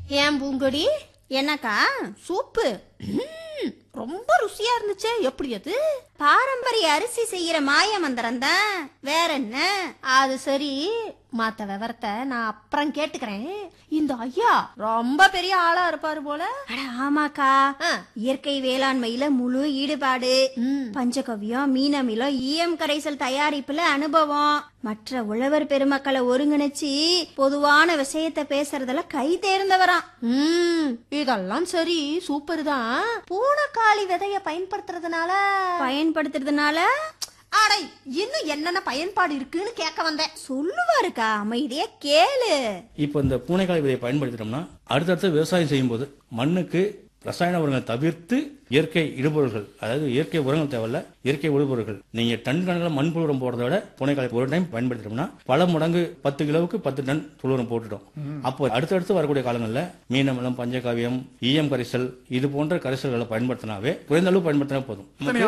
ஏன் பூங்கொடி என்னக்கா சூப்பு ம், ரொம்ப ருசியா இருந்துச்சே எப்படி அது பாரம்பரிய அரிசி செய்யற மாய மந்திரம் தான் வேற என்ன அது சரி மத்த விவரத்தை நான் அப்புறம் கேட்டுக்கிறேன் இந்த ஐயா ரொம்ப பெரிய ஆளா இருப்பாரு போல அட ஆமாக்கா ஆ. இயற்கை வேளாண்மையில முழு ஈடுபாடு ம். பஞ்சகவ்யம் மீனமிலம் ஈயம் கரைசல் தயாரிப்புல அனுபவம் மற்ற உழவர் பெருமக்களை ஒருங்கிணைச்சு பொதுவான விஷயத்த பேசுறதுல கை தேர்ந்தவராம் ம், இதெல்லாம் சரி சூப்பர் தான் பூனைக்காளி விதைய பயன்படுத்துறதுனால பயன்படுத்துறதுனால அடை இன்னும் என்னென்ன பயன்பாடு இருக்குன்னு கேட்க வந்தேன் சொல்லுவாருக்கா அமைதியா கேளு இப்போ இந்த பூனைக்காய் விதையை பயன்படுத்திட்டோம்னா அடுத்தடுத்து விவசாயம் செய்யும்போது மண்ணுக்கு ரசாயன உரங்களை தவிர்த்து இயற்கை இடுபொருள்கள் அதாவது இயற்கை உரங்கள் தேவையில்ல இயற்கை இடுபொருள்கள் நீங்க டன் கணக்கில் மண்புழு உரம் போடுறத விட பூனைக்காய் ஒரு டைம் பயன்படுத்திட்டோம்னா பல மடங்கு பத்து கிலோவுக்கு பத்து டன் புழு உரம் போட்டுட்டோம் அப்போ அடுத்தடுத்து வரக்கூடிய காலங்களில் மீனமலம் பஞ்சகாவியம் ஈயம் கரைசல் இது போன்ற கரைசல்களை பயன்படுத்தினாவே குறைந்த அளவு பயன்படுத்தினா போதும்